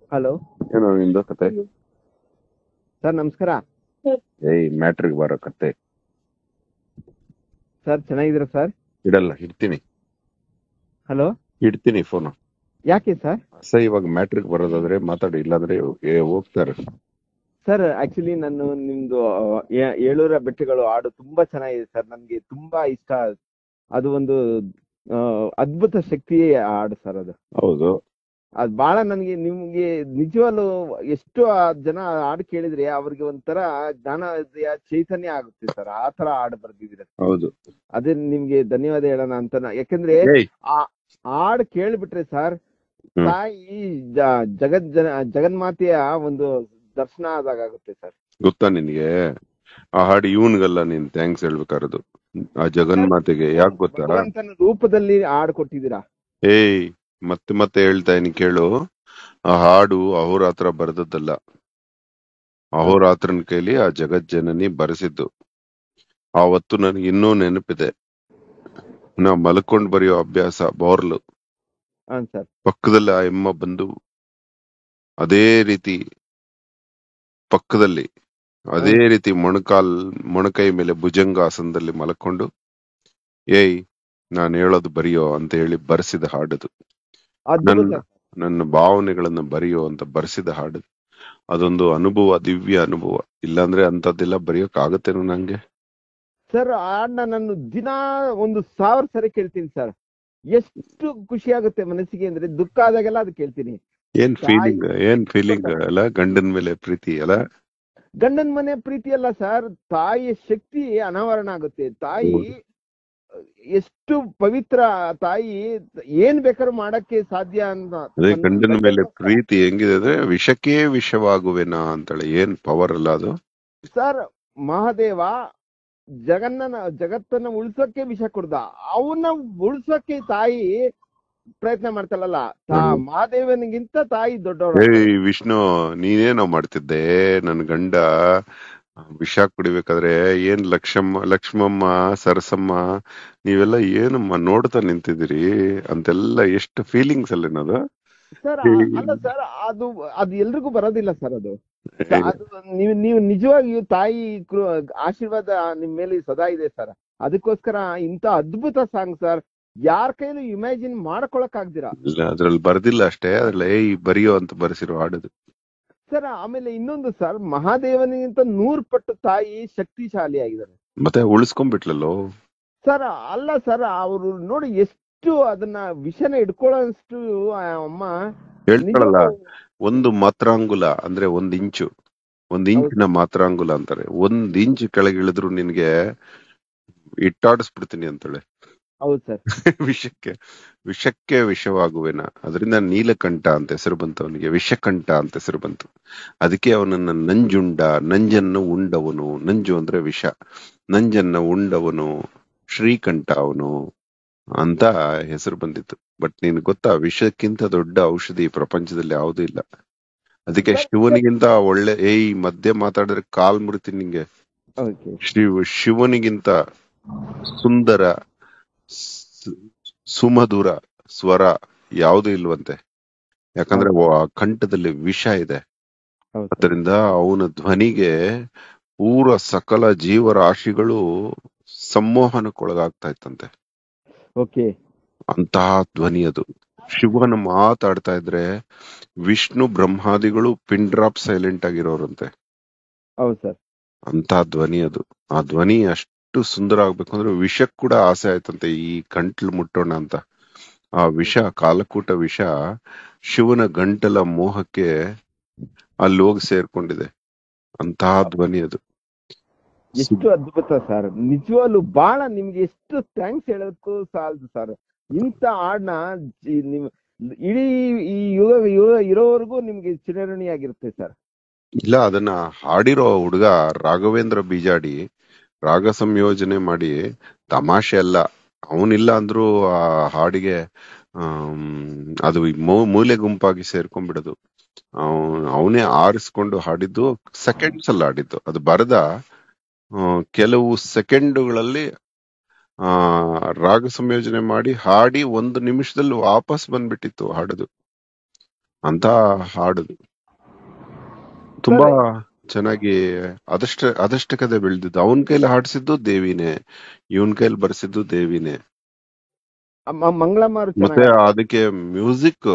Hello ಏನೋ ನಿಂದು ಕತೆ ಸರ್ ನಮಸ್ಕಾರ ಏಯ್ ಮ್ಯಾಟ್ರಿಗೆ ಬರೋ ಕತೆ ಸರ್ ಚೆನ್ನಾಗಿದ್ದೀರಾ ಸರ್ ಇಡಲ್ಲ ಇಡ್ತೀನಿ ಹಲೋ ಇಡ್ತೀನಿ ಫೋನ್ ಯಾಕೆ ಸರ್ ಸರ್ ಇವಾಗ ಮ್ಯಾಟ್ರಿಗೆ ಬರೋದಾದ್ರೆ ಮಾತಾಡಿ ಇಲ್ಲಾಂದ್ರೆ ಏ, ಹೋಗ್ತಾರೆ ಸರ್ ಆಕ್ಚುಲಿ ನಾನು ನಿಮ್ದು ಏ- ಏಳೂರ ಬೆಟ್ಟಗಳು ಹಾಡು ತುಂಬಾ ಚೆನ್ನಾಗಿದೆ ಸರ್ ನನ್ಗೆ ತುಂಬಾ ಇಷ್ಟ ಅದು ಒಂದು ಆ, ಅದ್ಭುತ ಶಕ್ತಿ ಹಾಡು ಸರ್ ಅದು ಹೌದು ಅದ್ ಬಹಳ ನನಗೆ ನಿಮ್ಗೆ ನಿಜವಾಗ್ಲು ಎಷ್ಟು ಆ ಜನ ಹಾಡು ಕೇಳಿದ್ರೆ ಅವ್ರಿಗೆ ಒಂಥರ ಜ್ಞಾನೋದಯ ಚೈತನ್ಯ ಆಗುತ್ತೆ ಸರ್ ಆ ತರ ಹಾಡು ಬರ್ದಿದ್ದೀರ ಹೌದು ಅದೇ ನಿಮ್ಗೆ ಧನ್ಯವಾದ ಹೇಳೋಣ ಅಂತ ನಾ- ಯಾಕಂದ್ರೆ ಏಯ್ ಆ ಹಾಡು ಕೇಳ್ಬಿಟ್ರೆ ಸರ್ ಹ್ಮ್. ತಾಯಿ ಜ- ಜಗತ್ ಜನ ಜಗನ್ಮಾತೆಯ ಒಂದು ದರ್ಶನ ಆದಾಗುತ್ತೆ ಸರ್ ಗೊತ್ತಾ ನಿನ್ಗೆ ಆ ಹಾಡು ಇವನ್ಗಲ್ಲ ನೀನ್ ಥ್ಯಾಂಕ್ಸ್ ಹೇಳ್ಬೇಕಾರದು ಆ ಜಗನ್ಮಾತೆಗೆ ಯಾಕೆ ಗೊತ್ತಾ ಭಗವಂತನ ರೂಪದಲ್ಲಿ ಹಾಡು ಕೊಟ್ಟಿದ್ದೀರಾ ಏಯ್ ಮತ್ತೆ ಮತ್ತೆ ಹೇಳ್ತಾ ಇದೀನಿ ಕೇಳು ಆ ಹಾಡು ಅಹೋರಾತ್ರ ಬರೆದದ್ದಲ್ಲ ಅಹೋರಾತ್ರನ ಕೈಲಿ ಆ ಜಗಜ್ಜನನಿ ಬರೆಸಿದ್ದು ಆವತ್ತು ನನಗೆ ಇನ್ನೂ ನೆನಪಿದೆ ನಾ ಮಲ್ಕೊಂಡ್ ಬರೆಯೋ ಅಭ್ಯಾಸ ಬೋರ್ಲು ಹಾ ಸರ್ ಪಕ್ಕದಲ್ಲಿ ಆ ಎಮ್ಮ ಬಂದು ಅದೇ ರೀತಿ ಪಕ್ಕದಲ್ಲಿ ಅದೇ ರೀತಿ ಮೊಣಕಾಲ್ ಮೊಣಕೈ ಮೇಲೆ ಭುಜಂಗಾಸನದಲ್ಲಿ ಮಲ್ಕೊಂಡು ಏಯ್ ನಾನು ಹೇಳೋದು ಬರೆಯೋ ಅಂತ ಹೇಳಿ ಬರ್ಸಿದ ಹಾಡದು ಅದ್ಭುತ ನನ್ನ ಸರ್. ನನ್ನ ಭಾವನೆಗಳನ್ನ ಬರೆಯೋ ಅಂತ ಬರ್ಸಿದ ಹಾಡು ಅದೊಂದು ಅನುಭವ ದಿವ್ಯ ಅನುಭವ ಇಲ್ಲಾಂದ್ರೆ ಅಂತದ್ದೆಲ್ಲ ಬರೆಯೋಕ್ ಆಗತ್ತೇನೋ ನಂಗೆ ಸರ್ ಆ ಹಾಡ್ನ ನಾನು ದಿನ ಒಂದು ಸಾವಿರ ಸರಿ ಕೇಳ್ತೀನಿ ಸರ್ ಎಷ್ಟು ಖುಷಿ ಆಗುತ್ತೆ ಮನಸ್ಸಿಗೆ ಅಂದ್ರೆ ದುಃಖ ಆದಾಗೆಲ್ಲ ಅದು ಕೇಳ್ತೀನಿ ಏನ್ ತಾಯಿ- ಫೀಲಿಂಗ್ ಏನ್ ಫೀಲಿಂಗ್ ಅಲ್ಲ ಗಂಡನ ಮೇಲೆ ಪ್ರೀತಿ ಅಲ್ಲ ಗಂಡನ ಮನೆ ಪ್ರೀತಿ ಅಲ್ಲ ಸರ್ ತಾಯಿಯ ಶಕ್ತಿ ಅನಾವರಣ ಆಗುತ್ತೆ ತಾಯಿ ಎಷ್ಟು ಪವಿತ್ರ ತಾಯಿ ಏನ್ ಬೇಕಾದ್ರೂ ಮಾಡಕ್ಕೆ ಸಾಧ್ಯ ಅಂತ ಅದೇ ತನ್ನ ಗಂಡನ ಮೇಲೆ ಗಂಡನ- ಪ್ರೀತಿ ಹೆಂಗಿದೆ ಅಂದ್ರೆ ವಿಷಕ್ಕೇ ವಿಷವಾಗುವೆನಾ ಅಂತೇಳಿ ಏನ್ ಪವರ್ ಅಲ್ಲ ಅದು ಸರ್ ಮಹಾದೇವ ಜಗನ್ನ ಜಗತ್ತನ್ನ ಉಳ್ಸೋಕೆ ವಿಷ ಕೊಡ್ದ ಅವನ್ನ ಉಳ್ಸೋಕೆ ತಾಯಿ ಪ್ರಯತ್ನ ಮಾಡ್ತಾಳಲ್ಲ ತಾ ಹ್ಮ್. ಮಹಾದೇವನಿಗಿಂತ ತಾಯಿ ದೊಡ್ಡವಳು ಏಯ್ ವಿಷ್ಣು ನೀನೇನೋ ಮಾಡ್ತಿದ್ದೆ ನನ್ ಗಂಡ ವಿಷ ಕುಡಿಬೇಕಾದ್ರೆ ಏನ್ ಲಕ್ಷ್ಮಮ್ಮ ಲಕ್ಷ್ಮಮ್ಮ ಸರಸಮ್ಮ ನೀವೆಲ್ಲ ಏನಮ್ಮ ನೋಡ್ತಾ ನಿಂತಿದ್ದೀರಿ ಅಂತೆಲ್ಲ ಎಷ್ಟು ಫೀಲಿಂಗ್ಸ್ ಅಲ್ಲೇನದು ಸರ್ ಅಲ್ಲ ಸರ್ ಅದು ಅದು ಎಲ್ರಿಗೂ ಬರೋದಿಲ್ಲ ಸರ್ ಅದು ಅದು ನೀವು ನೀವು ನಿಜವಾಗಿಯೂ ತಾಯಿ ಕೃ- ಆಶೀರ್ವಾದ ನಿಮ್ ಮೇಲೆ ಸದಾ ಇದೆ ಸರ್ ಅದಕ್ಕೋಸ್ಕರ ಇಂತ ಅದ್ಭುತ ಸಾಂಗ್ ಸರ್ ಯಾರ ಕೈಲೂ ಇಮ್ಯಾಜಿನ್ ಮಾಡ್ಕೊಳಕ್ ಆಗ್ದಿರಾ ಇಲ್ಲ ಅದ್ರಲ್ಲಿ ಬರ್ದಿಲ್ಲ ಅಷ್ಟೇ ಅದ್ರಲ್ಲಿ ಏಯ್ ಬರಿಯೋ ಅಂತ ಬರ್ಸಿರೋ ಹಾಡದು ಸರ್ ಆಮೇಲೆ ಇನ್ನೊಂದು ಸರ್ ಮಹಾದೇವನಿಗಿಂತ ನೂರ್ ಪಟ್ಟು ತಾಯಿ ಶಕ್ತಿಶಾಲಿ ಆಗಿದ್ದಾರೆ ಮತ್ತೆ ಉಳಿಸ್ಕೊಂಡ್ಬಿಟ್ಲಲ್ಲೋ ಸರ್ ಅಲ್ಲ ಸರ್ ಅವರು ನೋಡಿ ಎಷ್ಟು ಅದನ್ನ ವಿಷನ ಇಟ್ಕೊಳ್ಳೋಷ್ಟು ಆ ಅಮ್ಮ ಹೇಳ್ತಾಳಲ್ಲ ನಿಜವಾಗ್ಲೂ ಒಂದು ಮಾತ್ರಾಂಗುಲ ಅಂದ್ರೆ ಒಂದ್ ಇಂಚು ಒಂದ್ ಇಂಚಿನ ಮಾತ್ರಾಂಗುಲ ಅಂತಾರೆ ಒಂದ್ ಇಂಚ್ ಕೆಳಗೆ ಇಳಿದ್ರು ನಿನ್ಗೆ ಇಟ್ಟಾಡಿಸ್ಬಿಡ್ತೀನಿ ಅಂತಾಳೆ ಹೌದು ಸರ್ ವಿಷಕ್ಕೆ ವಿಷಕ್ಕೆ ವಿಷವಾಗುವೆನ ಅದರಿಂದ ನೀಲಕಂಠ ಅಂತ ಹೆಸರು ಬಂತು ಅವನಿಗೆ ವಿಷಕಂಠ ಅಂತ ಹೆಸರು ಬಂತು ಅದಕ್ಕೆ ಅವನನ್ನ ನಂಜುಂಡ ನಂಜನ್ನು ಉಂಡವನು ನಂಜು ಅಂದ್ರೆ ವಿಷ ನಂಜನ್ನ ಉಂಡವನು ಶ್ರೀಕಂಠ ಅವನು ಅಂತ ಹೆಸರು ಬಂದಿತ್ತು ಬಟ್ ನಿನ್ ಗೊತ್ತಾ ವಿಷಕ್ಕಿಂತ ದೊಡ್ಡ ಔಷಧಿ ಈ ಪ್ರಪಂಚದಲ್ಲಿ ಯಾವುದೂ ಇಲ್ಲ ಅದಕ್ಕೆ ಶಿವನಿಗಿಂತ ಒಳ್ಳೆ ಏಯ್ ಮಧ್ಯೆ ಮಾತಾಡಿದ್ರೆ ಕಾಲ್ ಮುರಿತೀನಿ ನಿಂಗೆ ಓಕೆ ಶಿವ ಶಿವನಿಗಿಂತ ಸುಂದರ ಸ್- ಸುಮಧುರ ಸ್ವರ ಯಾವುದು ಇಲ್ವಂತೆ ಯಾಕಂದ್ರೆ ಆ ಕಂಠದಲ್ಲಿ ವಿಷ ಇದೆ ಹೌದು ಅದರಿಂದ ಅವನ ಧ್ವನಿಗೆ ಪೂರ ಸಕಲ ಜೀವರಾಶಿಗಳು ಸಂಮೋಹನಕ್ಕೊಳಗಾಗ್ತಾ ಇತ್ತಂತೆ ಓಕೆ ಅಂತಹ ಧ್ವನಿ ಅದು ಶಿವನ ಮಾತಾಡ್ತಾ ಇದ್ರೆ ವಿಷ್ಣು ಬ್ರಹ್ಮಾದಿಗಳು ಪಿನ್ ಡ್ರಾಪ್ ಸೈಲೆಂಟ್ ಆಗಿರೋರಂತೆ ಹೌದು ಸರ್ ಅಂತ ಧ್ವನಿ ಅದು ಆ ಧ್ವನಿ ಅಷ್ಟು ಸುಂದರ ಆಗ್ಬೇಕು ಅಂದ್ರೆ ವಿಷಕ್ ಕೂಡ ಆಸೆ ಆಯ್ತಂತೆ ಈ ಗಂಟ್ಲು ಮುಟ್ಟೋಣ ಅಂತ ಆ ವಿಷ ಕಾಲಕೂಟ ವಿಷ ಶಿವನ ಗಂಟಲ ಮೋಹಕ್ಕೆ ಅಲ್ಲಿ ಹೋಗಿ ಸೇರ್ಕೊಂಡಿದೆ ಅಂತಹ ಧ್ವನಿ ಅದು ಎಷ್ಟು ಅದ್ಭುತ ಸರ್ ನಿಜವಾಗ್ಲು ಬಹಳ ನಿಮ್ಗೆ ಎಷ್ಟು ಥ್ಯಾಂಕ್ಸ್ ಹೇಳೋದಕ್ಕೂ ಸಾಲದು ಸರ್ ಇಂಥ ಹಾಡ್ನ ಜಿ- ನಿಮ್ ಇಡೀ ಈ ಯುಗ ಯುಗ ಇರೋವರೆಗೂ ನಿಮ್ಗೆ ಚಿರಋಣಿಯಾಗಿರುತ್ತೆ ಸರ್ ಇಲ್ಲ ಅದನ್ನ ಹಾಡಿರೋ ಹುಡುಗ ರಾಘವೇಂದ್ರ ಬೀಜಾಡಿ ರಾಗ ಸಂಯೋಜನೆ ಮಾಡಿ ತಮಾಷೆ ಅಲ್ಲ ಅವನಿಲ್ಲ ಅಂದ್ರೂ ಆ ಹಾಡಿಗೆ ಆಮ್, ಅದು ಈ ಮೂ- ಮೂಲೆ ಗುಂಪಾಗಿ ಸೇರ್ಕೊಂಡ್ಬಿಡೋದು ಅವನೇ ಆರಿಸ್ಕೊಂಡು ಹಾಡಿದ್ದು ಸೆಕೆಂಡ್ಸ್ ಅಲ್ಲಿ ಹಾಡಿದ್ದು ಅದು ಬರದ ಆ, ಕೆಲವು ಸೆಕೆಂಡುಗಳಲ್ಲಿ ಆ ರಾಗ ಸಂಯೋಜನೆ ಮಾಡಿ ಹಾಡಿ ಒಂದು ನಿಮಿಷದಲ್ಲಿ ವಾಪಸ್ ಬಂದ್ಬಿಟ್ಟಿತ್ತು ಹಾಡೋದು ಅಂತ ಹಾಡು ತುಂಬಾ ಚೆನ್ನಾಗಿ ಅದಷ್ಟ ಅದಷ್ಟಕದೆ ಬೆಳೆದಿದ್ದು ಅವನ್ ಕೈಲಿ ಹಾಡ್ಸಿದ್ದು ದೇವಿನೇ ಇವನ್ ಕೈಲಿ ಬರ್ಸಿದ್ದು ದೇವಿನೇ ಮ- ಮಂಗಳಮ್ಮ ಅವ್ರು ಮತ್ತೆ ಚೆನ್ನಾಗಿ ಅದಕ್ಕೆ ಮ್ಯೂಸಿಕ್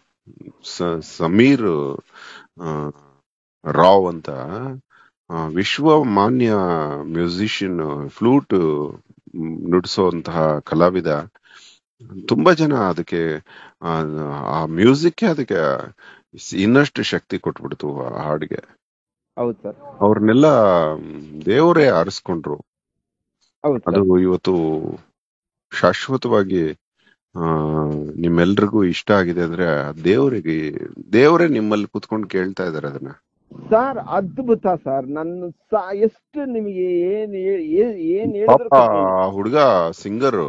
ಸಮೀರ್ ಆ, ರಾವ್ ಅಂತ ಆ, ವಿಶ್ವ ಮಾನ್ಯ ಮ್ಯೂಸಿಷಿಯನ್ ಫ್ಲೂಟ್ ನುಡಿಸುವಂತಹ ಕಲಾವಿದ ತುಂಬಾ ಜನ ಅದಕ್ಕೆ ಆ, ಆ ಮ್ಯೂಸಿಕ್ ಅದಕ್ಕೆ ಇನ್ನಷ್ಟು ಶಕ್ತಿ ಕೊಟ್ಬಿಡ್ತು ಆ ಹಾಡಿಗೆ ಹೌದು ಸರ್ ಅವ್ರನ್ನೆಲ್ಲ ದೇವರೇ ಆರಿಸ್ಕೊಂಡ್ರು ಹೌದು ಅದು ಸರ್ ಇವತ್ತು ಶಾಶ್ವತವಾಗಿ ಆ ನಿಮ್ಮೆಲ್ರಿಗೂ ಇಷ್ಟ ಆಗಿದೆ ಅಂದ್ರೆ ಆ ದೇವರಿಗೆ ದೇವರೇ ನಿಮ್ಮಲ್ಲಿ ಕುತ್ಕೊಂಡು ಕೇಳ್ತಾ ಇದಾರೆ ಅದನ್ನ ಸರ್ ಅದ್ಭುತ ಸರ್ ನನ್ನ ಸ- ಎಷ್ಟು ನಿಮಗೆ ಏನ್ ಹೇ- ಏ- ಏನ್ ಪಾಪ ಹೇಳಿದ್ರು ಕಮ್ಮಿ ಇಲ್ಲ. ಆ ಹುಡುಗ ಸಿಂಗರ್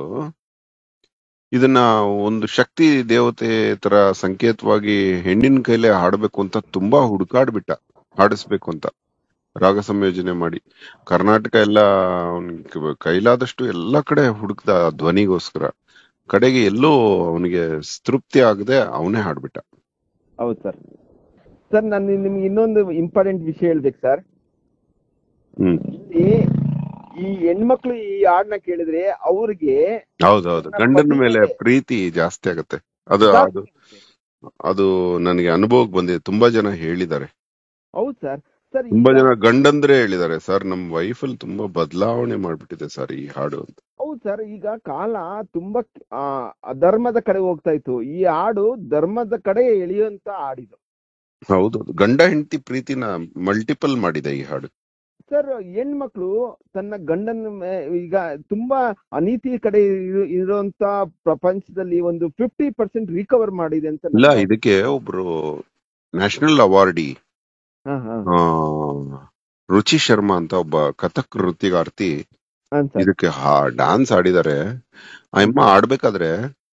ಇದನ್ನ ಒಂದು ಶಕ್ತಿ ದೇವತೆ ತರ ಸಂಕೇತವಾಗಿ ಹೆಣ್ಣಿನ ಕೈಲೇ ಹಾಡ್ಬೇಕು ಅಂತ ತುಂಬಾ ಹುಡುಕಾಡ್ಬಿಟ್ಟ ಹಾಡಿಸ್ಬೇಕು ಅಂತ ರಾಗ ಸಂಯೋಜನೆ ಮಾಡಿ ಕರ್ನಾಟಕ ಎಲ್ಲ ಅವ್ನಿಗೆ ಕೈಲಾದಷ್ಟು ಎಲ್ಲಾ ಕಡೆ ಹುಡುಕ್ದ ಆ ಧ್ವನಿಗೋಸ್ಕರ ಕಡೆಗೆ ಎಲ್ಲೂ ಅವನಿಗೆ ತೃಪ್ತಿ ಆಗದೆ ಅವನೇ ಹಾಡ್ಬಿಟ್ಟ ಹೌದು ಸರ್ ಸರ್ ನಾನು ನಿಮ್ಗೆ ಇನ್ನೊಂದು ಇಂಪಾರ್ಟೆಂಟ್ ವಿಷಯ ಹೇಳ್ಬೇಕು ಸರ್ ಹ್ಮ್ ಈ ಈ ಹೆಣ್ಮಕ್ಳು ಈ ಹಾಡ್ನ ಕೇಳಿದ್ರೆ ಅವ್ರಿಗೆ ಹೌದೌದು ಗಂಡನ ಮೇಲೆ ಪ್ರೀತಿ ಜಾಸ್ತಿ ಆಗತ್ತೆ ಅದು ಅದು ಅದು ನನಗೆ ಅನುಭವಕ್ಕೆ ಬಂದಿದೆ ತುಂಬಾ ಜನ ಹೇಳಿದ್ದಾರೆ ಹೌದು ಸರ್ ಸರ್ ತುಂಬಾ ಜನ ಗಂಡಂದ್ರೆ ಹೇಳಿದ್ದಾರೆ ಸರ್ ನಮ್ ವೈಫ್ ಅಲ್ಲಿ ತುಂಬಾ ಬದಲಾವಣೆ ಮಾಡ್ಬಿಟ್ಟಿದೆ ಸರ್ ಈ ಹಾಡು ಅಂತ ಹೌದು ಸರ್ ಈಗ ಕಾಲ ತುಂಬಾ ಆ, ಅಧರ್ಮದ ಕಡೆ ಹೋಗ್ತಾ ಇತ್ತು ಈ ಹಾಡು ಧರ್ಮದ ಕಡೆ ಎಳೆಯುವಂತ ಹಾಡಿದು ಹೌದೌದು ಗಂಡ ಹೆಂಡತಿ ಪ್ರೀತಿನ ಮಲ್ಟಿಪಲ್ ಮಾಡಿದೆ ಈ ಹಾಡು ಸರ್ ಹೆಣ್ಮಕ್ಳು ತನ್ನ ಗಂಡನ ಮೇ- ಈಗ ತುಂಬಾ ಅನೀತಿ ಕಡೆ ಇರು- ಇರುವಂತ ಪ್ರಪಂಚದಲ್ಲಿ ಒಂದು ಫಿಫ್ಟಿ ಪರ್ಸೆಂಟ್ ರಿಕವರ್ ಮಾಡಿದೆ ಅಂತ ನನ್ನ ಇಲ್ಲ ಭಾವನೆ. ಇದಕ್ಕೆ ಒಬ್ರು ನ್ಯಾಷನಲ್ ಅವಾರ್ಡಿ ಹಾ, ಹಾ. ಆ, ರುಚಿ ಶರ್ಮಾ ಅಂತ ಒಬ್ಬ ಕಥಕ್ ನೃತ್ಯಗಾರ್ತಿ ಹಾ, ಸರ್. ಇದಕ್ಕೆ ಡಾನ್ಸ್ ಆಡಿದ್ದಾರೆ ಆ ಅಮ್ಮ ಆಡ್ಬೇಕಾದ್ರೆ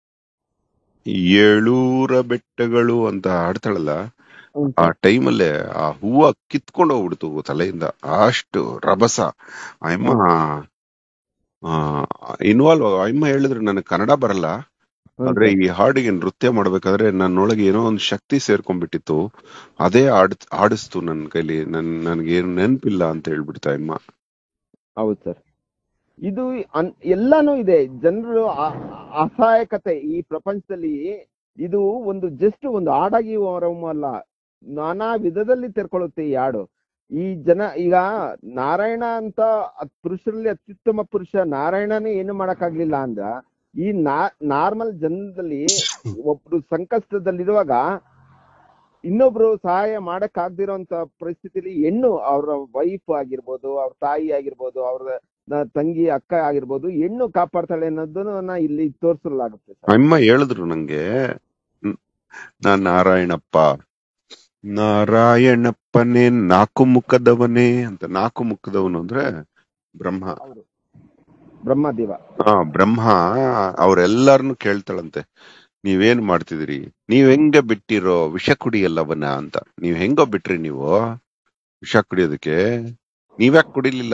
ಏಳೂರ ಬೆಟ್ಟಗಳು ಅಂತ ಆಡ್ತಾಳಲ್ಲ ಹ್ಮ್, ಆ ಸರ್. ಟೈಮಲ್ಲೇ ಆ ಹೂವ ಕಿತ್ಕೊಂಡು ಹೋಗ್ಬಿಡ್ತು ತಲೆಯಿಂದ ಅಷ್ಟು ರಭಸ ಆ ಅಮ್ಮ ಇನ್ವಾಲ್ವ್ ಆ ಅಮ್ಮ ಹೇಳಿದ್ರು ನನಗೆ ಕನ್ನಡ ಬರಲ್ಲ ಹ್ಮ್, ಆದ್ರೆ ಸರ್. ಈ ಹಾಡಿಗೆ ನೃತ್ಯ ಮಾಡ್ಬೇಕಾದ್ರೆ ನನ್ನೊಳಗೆ ಏನೋ ಒಂದು ಶಕ್ತಿ ಸೇರ್ಕೊಂಡ್ಬಿಟ್ಟಿತ್ತು ಅದೇ ಆಡ್ ಆಡಿಸ್ತು ನನ್ನ ಕೈಲಿ ನನ್ ನನ್ಗೇನು ನೆನಪಿಲ್ಲ ಅಂತ ಹೇಳ್ಬಿಡ್ತಾ ಅಮ್ಮ ಹೌದು ಸರ್ ಇದು ಅನ್- ಎಲ್ಲಾನು ಇದೆ ಜನರು ಆ- ಅಸಹಾಯಕತೆ ಈ ಪ್ರಪಂಚದಲ್ಲಿ ಇದು ಒಂದು ಜಸ್ಟ್ ಒಂದು ಹಾಡಾಗಿ ಹೊರಹೊಮ್ಮಲ್ಲ ನಾನಾ ವಿಧದಲ್ಲಿ ತೆರ್ಕೊಳ್ಳುತ್ತೆ ಈ ಹಾಡು ಈ ಜನ ಈಗ ನಾರಾಯಣ ಅಂತ ಅತ್- ಪುರುಷರಲ್ಲಿ ಅತ್ಯುತ್ತಮ ಪುರುಷ ನಾರಾಯಣನೇ ಏನು ಮಾಡಕ್ಕಾಗ್ಲಿಲ್ಲ ಅಂದ್ರ ಈ ನಾ ನಾರ್ಮಲ್ ಜನದಲ್ಲಿ ಒಬ್ರು ಸಂಕಷ್ಟದಲ್ಲಿರುವಾಗ ಇನ್ನೊಬ್ರು ಸಹಾಯ ಮಾಡಕ್ ಆಗ್ದಿರೋಂತ ಪರಿಸ್ಥಿತಿಲಿ ಹೆಣ್ಣು ಅವ್ರ ವೈಫ್ ಆಗಿರ್ಬೋದು ಅವ್ರ ತಾಯಿ ಆಗಿರ್ಬೋದು ಅವ್ರ ನ- ತಂಗಿ ಅಕ್ಕ ಆಗಿರ್ಬೋದು ಹೆಣ್ಣು ಕಾಪಾಡ್ತಾಳೆ ಅನ್ನೋದನ್ನ ಇಲ್ಲಿ ತೋರಿಸಲಾಗುತ್ತೆ ಸರ್ ಅಮ್ಮ ಹೇಳಿದ್ರು ನಂಗೆ ಹ್ಮ್, ನಾನ್ ನಾರಾಯಣಪ್ಪ ನಾರಾಯಣಪ್ಪನೇ ನಾಲ್ಕು ಮುಖದವನೇ ಅಂತ ನಾಲ್ಕು ಮುಖದವನು ಅಂದ್ರೆ ಬ್ರಹ್ಮ ಹೌದು ಬ್ರಹ್ಮದೇವ ಆ ಬ್ರಹ್ಮ ಅವ್ರೆಲ್ಲಾರನು ಕೇಳ್ತಾಳಂತೆ ನೀವೇನ್ ಮಾಡ್ತಿದ್ರಿ ನೀವ್ ಹೆಂಗ ಬಿಟ್ಟಿರೋ ವಿಷ ಕುಡಿಯಲ್ಲವನ ಅಂತ ನೀವ್ ಹೆಂಗೋ ಬಿಟ್ರಿ ನೀವು ವಿಷ ಕುಡಿಯೋದಕ್ಕೆ ನೀವ್ಯಾಕ್ ಕುಡಿಲಿಲ್ಲ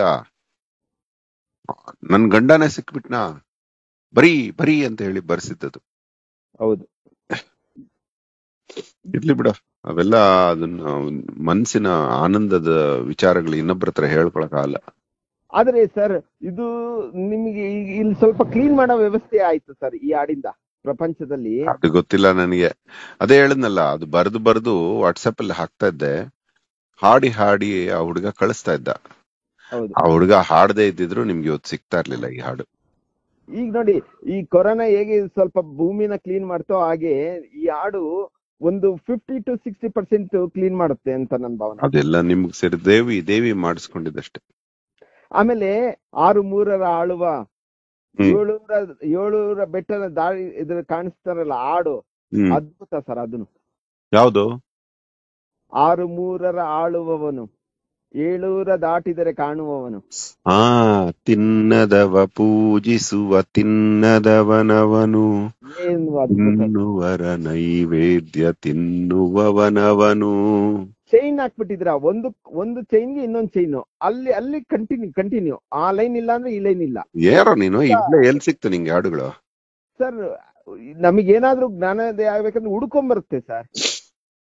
ನನ್ ಗಂಡನೇ ಸಿಕ್ಬಿಟ್ನಾ ಬರೀ ಬರೀ ಅಂತ ಹೇಳಿ ಬರ್ಸಿದ್ದದು ಹೌದು ಇರ್ಲಿ ಬಿಡ ಅವೆಲ್ಲ ಅದನ್ನ ಮನ್ಸಿನ ಆನಂದದ ವಿಚಾರಗಳು ಇನ್ನೊಬ್ಬರ ಹತ್ರ ಹೇಳ್ಕೊಳಕ್ ಆಗಲ್ಲ ಆದ್ರೆ ಸರ್ ಇದು ನಿಮಗೆ ಈಗ ಇಲ್ಲಿ ಸ್ವಲ್ಪ ಕ್ಲೀನ್ ಮಾಡೋ ವ್ಯವಸ್ಥೆ ಆಯ್ತು ಸರ್ ಈ ಹಾಡಿಂದ ಪ್ರಪಂಚದಲ್ಲಿ ಅದು ಗೊತ್ತಿಲ್ಲ ನನಗೆ ಅದೇ ಹೇಳದ್ನಲ್ಲ ಅದು ಬರ್ದು ಬರ್ದು ವಾಟ್ಸಪ್ ಅಲ್ಲಿ ಹಾಕ್ತಾ ಇದ್ದೆ ಹಾಡಿ ಹಾಡಿ ಆ ಹುಡುಗ ಕಳಿಸ್ತಾ ಇದ್ದ ಹೌದು ಆ ಹುಡುಗ ಹಾಡದೇ ಇದ್ದಿದ್ರು ನಿಮ್ಗೆ ಇವತ್ತು ಸಿಗ್ತಾ ಇರ್ಲಿಲ್ಲ ಈ ಹಾಡು ಈಗ ನೋಡಿ ಈ ಕೊರೋನಾ ಹೇಗೆ ಸ್ವಲ್ಪ ಭೂಮಿನ ಕ್ಲೀನ್ ಮಾಡ್ತೋ ಹಾಗೆ ಈ ಹಾಡು ಒಂದು fifty to sixty percent clean ಮಾಡುತ್ತೆ ಅಂತ ನನ್ನ ಭಾವನೆ ಅದೆಲ್ಲ ನಿಮ್ಗ್ ಸೇರಿ ದೇವಿ ದೇವಿ ಮಾಡಿಸ್ಕೊಂಡಿದ್ದಷ್ಟೇ ಆಮೇಲೆ ಆರು ಮೂರರ ಆಳುವ ಹ್ಮ್. ಏಳೂರ ಏಳೂರ ಬೆಟ್ಟದ ದಾರಿ ಇದ್ರ ಕಾಣಿಸ್ತಾರಲ್ಲ ಹಾಡು ಹ್ಮ್ ಅದ್ಭುತ ಸರ್ ಅದನ್ನು ಯಾವ್ದು ಆರು ಮೂರರ ಆಳುವವನು ಏಳೂರ ದಾಟಿದರೆ ಕಾಣುವವನು ಆ ತಿನ್ನದವ ಪೂಜಿಸುವ ತಿನ್ನದವನವನು ಏನು ಅದ್ಭುತ ತಿನ್ನುವರ ನೈವೇದ್ಯ ತಿನ್ನುವವನವನು ಚೈನ್ ಹಾಕ್ಬಿಟ್ಟಿದ್ರ ಒಂದು ಒಂದು ಚೈನ್ಗೆ ಇನ್ನೊಂದು ಚೈನ್ ಅಲ್ಲಿ ಅಲ್ಲಿ ಕಂಟಿನ್ಯೂ ಕಂಟಿನ್ಯೂ ಆ ಲೈನ್ ಇಲ್ಲ ಅಂದ್ರೆ ಈ ಲೈನ್ ಇಲ್ಲ ಯಾರೋ ನೀನು ಇಲ್ಲೇ ಎಲ್ ಸಿಕ್ತು ನಿಂಗೆ ಹಾಡುಗಳು ಸರ್ ನಮಗೇನಾದ್ರೂ ಜ್ಞಾನೋದಯ ಆಗ್ಬೇಕಂದ್ರೆ ಹುಡ್ಕೊಂಡ್ ಬರುತ್ತೆ ಸರ್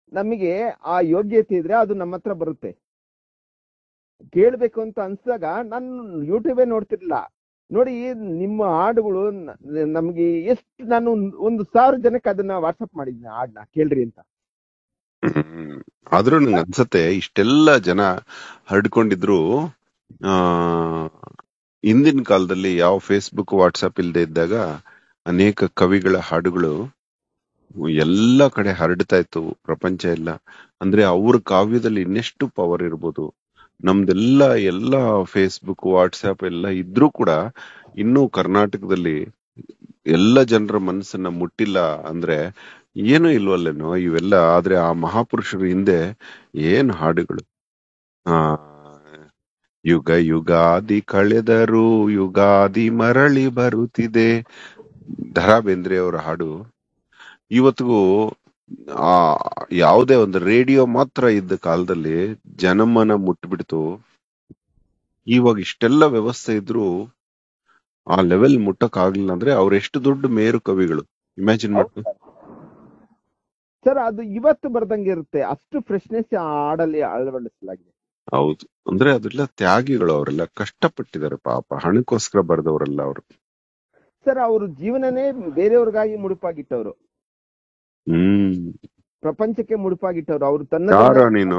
ನಮಗೆ ಆ ಯೋಗ್ಯತೆ ಇದ್ರೆ ಅದು ನಮ್ಮ ಹತ್ರ ಬರುತ್ತೆ ಕೇಳ್ಬೇಕು ಅಂತ ಅನ್ಸಿದಾಗ ನಾನು ಯೂಟ್ಯೂಬೇ ನೋಡ್ತಿರ್ಲಿಲ್ಲ ನೋಡಿ ನಿಮ್ಮ ಹಾಡುಗಳು ನ- ನಮ್ಗೆ ಎಷ್ಟು ನಾನು ಒಂದು ಸಾವಿರ ಜನಕ್ಕೆ ಅದನ್ನ ವಾಟ್ಸಪ್ ಮಾಡಿದ್ದೀನಿ ಹಾಡ್ನ ಕೇಳ್ರಿ ಅಂತ ಹ್ಮ್. ಆದ್ರೂ ನಂಗೆ ಅನ್ಸತ್ತೆ ಇಷ್ಟೆಲ್ಲ ಜನ ಹರಡ್ಕೊಂಡಿದ್ರು ಆ ಹಿಂದಿನ ಕಾಲದಲ್ಲಿ ಯಾವ ಫೇಸ್ಬುಕ್ ವಾಟ್ಸಪ್ ಇಲ್ಲದೆ ಇದ್ದಾಗ ಅನೇಕ ಕವಿಗಳ ಹಾಡುಗಳು ಎಲ್ಲ ಕಡೆ ಹರಡ್ತಾ ಇತ್ತು ಪ್ರಪಂಚ ಎಲ್ಲ ಅಂದ್ರೆ ಅವ್ರ ಕಾವ್ಯದಲ್ಲಿ ಇನ್ನೆಷ್ಟು ಪವರ್ ಇರ್ಬೋದು ನಮ್ದೆಲ್ಲ ಎಲ್ಲ ಫೇಸ್ಬುಕ್ ವಾಟ್ಸ್ಆಪ್ ಎಲ್ಲ ಇದ್ರೂ ಕೂಡ ಇನ್ನೂ ಕರ್ನಾಟಕದಲ್ಲಿ ಎಲ್ಲ ಜನರ ಮನಸ್ಸನ್ನ ಮುಟ್ಟಿಲ್ಲ ಅಂದ್ರೆ ಏನೂ ಇಲ್ವಲ್ಲೇನೋ ಇವೆಲ್ಲ ಆದ್ರೆ ಆ ಮಹಾಪುರುಷರ ಹಿಂದೆ ಏನ್ ಹಾಡುಗಳು ಆ ಯುಗ ಯುಗಾದಿ ಕಳೆದರು ಯುಗಾದಿ ಮರಳಿ ಬರುತ್ತಿದೆ ದರಾ ಬೇಂದ್ರೆ ಅವರ ಹಾಡು ಇವತ್ತಿಗೂ ಆ ಯಾವುದೇ ಒಂದು ರೇಡಿಯೋ ಮಾತ್ರ ಇದ್ದ ಕಾಲದಲ್ಲಿ ಜನಮನ ಮುಟ್ಬಿಡ್ತು ಇವಾಗ ಇಷ್ಟೆಲ್ಲ ವ್ಯವಸ್ಥೆ ಇದ್ರು ಆ ಲೆವೆಲ್ ಮುಟ್ಟಕ್ ಆಗ್ಲಿಲ್ಲ ಅಂದ್ರೆ ಅವ್ರ ಎಷ್ಟು ದೊಡ್ಡ ಮೇರು ಕವಿಗಳು ಇಮ್ಯಾಜಿನ್ ಮಾಡ್ಕೊ ಸರ್ ಅದು ಇವತ್ತು ಬರ್ದಂಗೆ ಇರುತ್ತೆ ಅಷ್ಟು ಫ್ರೆಶ್ನೆಸ್ ಆ ಹಾಡಲ್ಲಿ ಅಳವಡಿಸಲಾಗಿದೆ ಹೌದು ಅಂದ್ರೆ ಅದೆಲ್ಲ ತ್ಯಾಗಿಗಳು ಅವರೆಲ್ಲ ಕಷ್ಟಪಟ್ಟಿದ್ದಾರೆ ಪಾಪ ಹಣಕ್ಕೋಸ್ಕರ ಬರ್ದವರೆಲ್ಲ ಅವರು ಸರ್ ಅವ್ರ ಜೀವನನೇ ಬೇರೆಯವ್ರಿಗಾಗಿ ಮುಡುಪಾಗಿಟ್ಟವ್ರು ಹ್ಮ್ ಪ್ರಪಂಚಕ್ಕೆ ಮುಡುಪಾಗಿಟ್ಟವ್ರು ಅವ್ರು ತನ್ನ ಯಾರ ನೀನು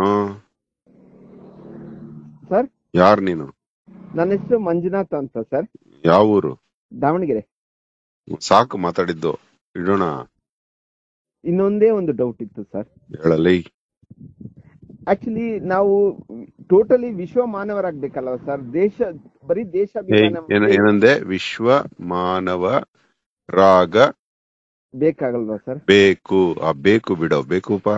ಸರ್ ಯಾರ್ ನೀನು ನನ್ನ ಹೆಸರು ಮಂಜುನಾಥ್ ಅಂತ ಸರ್ ಯಾವ ಊರು ದಾವಣಗೆರೆ ಸಾಕು ಮಾತಾಡಿದ್ದು ಇಡೋಣ ಇನ್ನೊಂದೇ ಒಂದು ಡೌಟ್ ಇತ್ತು ಸರ್ ಹೇಳಲಿ ಆಕ್ಚುಲಿ ನಾವು ಟೋಟಲಿ ವಿಶ್ವ ಮಾನವರಾಗ್ಬೇಕಲ್ವ ಸರ್ ದೇಶ ಬರೀ ದೇಶ ಏನ್- ಏನ- ಏನಂದೆ ವಿಶ್ವ ಮಾನವ ರಾಗ ಬೇಕಾಗಲ್ವಾ ಸರ್ ಬೇಕು ಆ ಬೇಕು ಬಿಡೋ ಬೇಕುಪ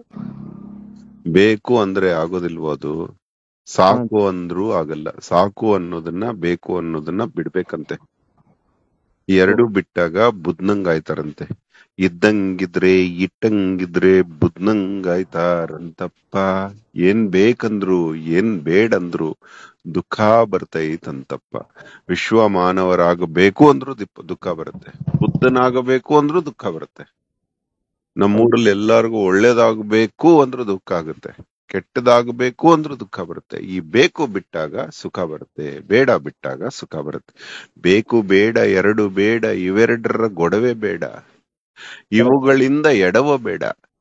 ಬೇಕು ಅಂದ್ರೆ ಆಗೋದಿಲ್ವೋ ಅದು ಸಾಕು ಅಂದ್ರೂ ಆಗಲ್ಲ ಸಾಕು ಅನ್ನೋದನ್ನ ಬೇಕು ಅನ್ನೋದನ್ನ ಬಿಡ್ಬೇಕಂತೆ ಈ ಎರಡು ಬಿಟ್ಟಾಗ ಬುದ್ನಂಗಾಯ್ತಾರಂತೆ ಇದ್ದಂಗಿದ್ರೆ ಇಟ್ಟಂಗಿದ್ರೆ ಬುದ್ನಂಗಾಯ್ತಾರಂತಪ್ಪ ಏನ್ ಬೇಕಂದ್ರು ಏನ್ ಬೇಡಂದ್ರು ದುಃಖ ಬರ್ತೈತಂತಪ್ಪ ವಿಶ್ವ ಮಾನವರಾಗಬೇಕು ಅಂದ್ರೂ ದಿಪ್- ದುಃಖ ಬರುತ್ತೆ ಬುದ್ಧನಾಗಬೇಕು ಅಂದ್ರೂ ದುಃಖ ಬರುತ್ತೆ ನಮ್ಮೂರಲ್ಲಿ ಎಲ್ಲಾರ್ಗು ಒಳ್ಳೇದಾಗಬೇಕು ಅಂದ್ರೂ ದುಃಖ ಆಗುತ್ತೆ ಕೆಟ್ಟದಾಗಬೇಕು ಅಂದ್ರೂ ದುಃಖ ಬರುತ್ತೆ ಈ ಬೇಕು ಬಿಟ್ಟಾಗ ಸುಖ ಬರುತ್ತೆ ಬೇಡ ಬಿಟ್ಟಾಗ ಸುಖ ಬರುತ್ತೆ ಬೇಕು ಬೇಡ ಎರಡು ಬೇಡ ಇವೆರಡರ ಗೊಡವೆ ಬೇಡ ಇವುಗಳಿಂದ ಎಡವ ಬೇಡ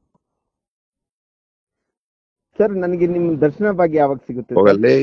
ಸರ್ ನನಗೆ ನಿಮ್ ದರ್ಶನ ಭಾಗ್ಯ ಯಾವಾಗ ಸಿಗುತ್ತೆ ಸರ್? ಹೋಗಲ್ಲೇ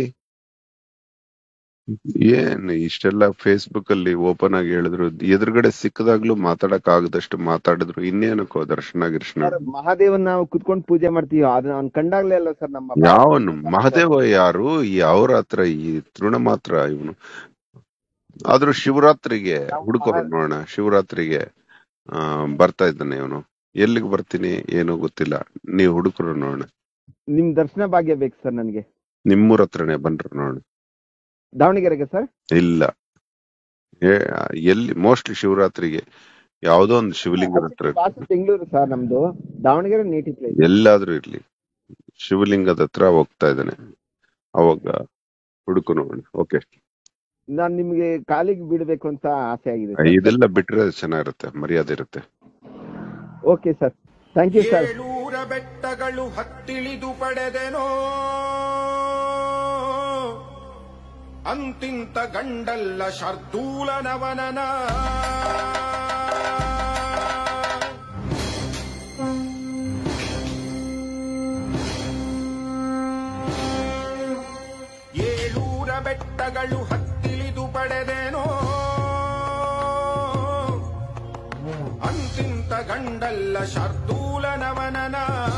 ಏನ್ ಇಷ್ಟೆಲ್ಲ ಫೇಸ್ಬುಕ್ ಅಲ್ಲಿ ಓಪನ್ ಆಗಿ ಹೇಳಿದ್ರು ಎದುರುಗಡೆ ಸಿಕ್ಕದಾಗ್ಲೂ ಮಾತಾಡಕ್ ಆಗದಷ್ಟು ಮಾತಾಡಿದ್ರು ಇನ್ನೇನಕ್ಕೋ ದರ್ಶನ ಗಿರ್ಶನ ಸರ್ ಮಹಾದೇವನ್ ನಾವು ಕುತ್ಕೊಂಡು ಪೂಜೆ ಮಾಡ್ತೀವಿ ಅದನ್ನ ಅವ್ನ್ ಕಂಡಾಗ್ಲೇ ಅಲ್ಲ ಸರ್ ನಮ್ಮ ಯಾವನು ಮಹದೇವ ಯಾರು ಈ ಅವ್ರ ಹತ್ರ ಈ ತೃಣ ಮಾತ್ರ ಇವನು ಆದ್ರೂ ಶಿವರಾತ್ರಿಗೆ ಹುಡುಕರು ನೋಡೋಣ ಶಿವರಾತ್ರಿಗೆ ಆ ಬರ್ತಾ ಇದ್ದಾನೆ ಇವನು ಎಲ್ಲಿಗೆ ಬರ್ತೀನಿ ಏನೋ ಗೊತ್ತಿಲ್ಲ ನೀವು ಹುಡುಕರು ನೋಡೋಣ ನಿಮ್ ದರ್ಶನ ಭಾಗ್ಯ ಬೇಕು ಸರ್ ನನಗೆ ನಿಮ್ಮೂರ ಹತ್ರನೇ ಬನ್ರಿ ನೋಡೋಣ ದಾವಣಗೆರೆಗೆ ಸರ್ ಇಲ್ಲ ಏ- ಎಲ್ಲಿ ಮೋಸ್ಟ್ಲಿ ಶಿವರಾತ್ರಿಗೆ ಯಾವ್ದೋ ಒಂದು ಶಿವಲಿಂಗದ ಹತ್ರ ವಾಸ ಬೆಂಗಳೂರು ಸರ್ ನಮ್ದು ದಾವಣಗೆರೆ ನೇಟಿವ್ ಪ್ಲೇಸ್ ಎಲ್ಲಾದ್ರೂ ಇರ್ಲಿ ಶಿವಲಿಂಗದ ಹತ್ರ ಹೋಗ್ತಾ ಇದ್ದಾನೆ ಅವಾಗ ಹುಡುಕು ನೋಡೋಣ ಓಕೆ ನಾನ್ ನಿಮ್ಗೆ ಕಾಲಿಗೆ ಬೀಳ್ಬೇಕು ಅಂತ ಆಸೆ ಆಗಿದೆ ಸರ್. ಇದೆಲ್ಲ ಬಿಟ್ರೆ ಚೆನ್ನಾಗಿರುತ್ತೆ ಮರ್ಯಾದೆ ಇರುತ್ತೆ okay sir thank you sir ಏಳೂರ ಬೆಟ್ಟಗಳು ಹತ್ತಿಳಿದು ಪಡೆದೆನೋ ಅಂತಿಂತ ಗಂಡಲ್ಲ ಶಾರ್ದೂಲನವನನ ಏಳೂರ ಬೆಟ್ಟಗಳು ಹತ್ತಿಳಿದು ಪಡೆದೆನೋ ಅಂತಿಂತ ಗಂಡಲ್ಲ ಶಾರ್ದೂಲನವನನ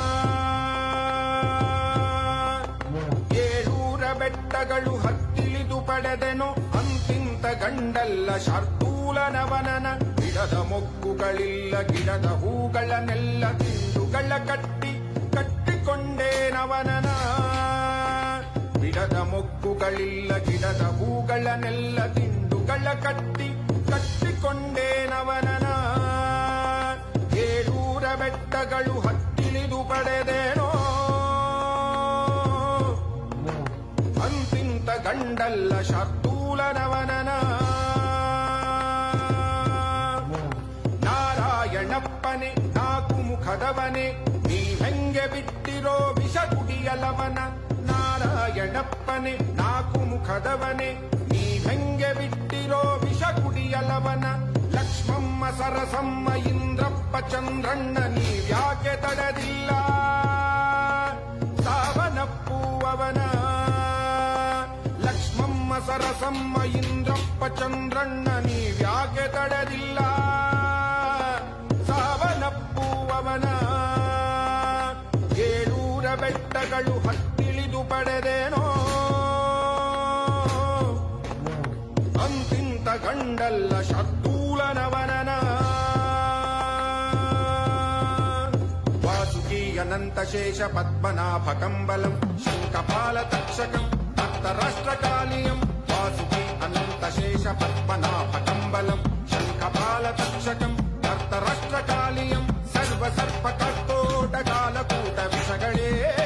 ಏಳೂರ ಬೆಟ್ಟಗಳು ಹತ್ತಿಳಿದು ಪಡೆದೆನು ಅಂತಿಂತ ಗಂಡಲ್ಲ ಶಾರ್ದೂಲನವನನ ಗಿಡದ ಮೊಗ್ಗುಗಳಿಲ್ಲ ಗಿಡದ ಹೂಗಳನ್ನೆಲ್ಲ ತಿಂಡುಗಳ ಕಟ್ಟಿ ಕಟ್ಟಿಕೊಂಡೇನವನನ ಗಿಡದ ಮೊಗ್ಗುಗಳಿಲ್ಲ ಗಿಡದ ಹೂಗಳನ್ನೆಲ್ಲ ತಿಂಡುಗಳ ಕಟ್ಟಿ ಕಟ್ಟಿಕೊಂಡೇನವನನ ಏಳೂರ ಬೆಟ್ಟಗಳು ಹತ್ತಿಳಿದು ಪಡೆದೇನೋ ಅಂತಿಂತ ಗಂಡಲ್ಲ ಶಾರ್ದೂಲನವನನ ನಾರಾಯಣಪ್ಪನೆ ನಾಲ್ಕು ಮುಖದವನೆ ನೀವೆಂಗೆ ನೀವೆಂಗೆ ಬಿಟ್ಟಿರೋ ವಿಷ ಕುಡಿಯಲವನ ನಾರಾಯಣಪ್ಪನೆ ನಾಲ್ಕು ಮುಖದವನೆ ನೀವೆಂಗೆ ಬಿಟ್ಟಿರೋ ವಿಷ ಕುಡಿಯಲವನ ಲಕ್ಷ್ಮಮ್ಮ ಸರಸಮ್ಮ ಇಂದ್ರಪ್ಪ ಚಂದ್ರಣ್ಣ ನೀವ್ಯಾಕೆ ತಡದಿಲ್ಲ ಸಾವನಪ್ಪುವವನ ಲಕ್ಷ್ಮಮ್ಮ ಸರಸಮ್ಮ ಇಂದ್ರಪ್ಪ ಚಂದ್ರಣ್ಣ ನೀವ್ಯಾಕೆ ತಡದಿಲ್ಲ ಸಾವನಪ್ಪುವವನ ಏಳೂರ ಬೆಟ್ಟಗಳು ಹತ್ತಿಳಿದು ಪಡೆದೇನೋ ಅಂತಿಂತ ಗಂಡಲ್ಲ ಶರ್ತೂಲನವನನ ವಾಸುಕಿ ಅನಂತ ಶೇಷ ಪದ್ಮನಾಭ ಕಂಬಲಂ ಶಂಖಪಾಲ ತಕ್ಷಕಂ ಭಕ್ತರಾಷ್ಟ್ರಕಾಲಿಯಂ ವಾಸುಕಿ ಅನಂತ ಶೇಷ ಪದ್ಮನಾಭ ಕಂಬಲಂ ಶಂಖಪಾಲ ತಕ್ಷಕಂ ಭಕ್ತರಾಷ್ಟ್ರಕಾಲಿಯಂ ಸರ್ವ ಸರ್ಪ ಕರ್ತೋಟ ಕಾಲಕೂಟ ವಿಷಗಳೇ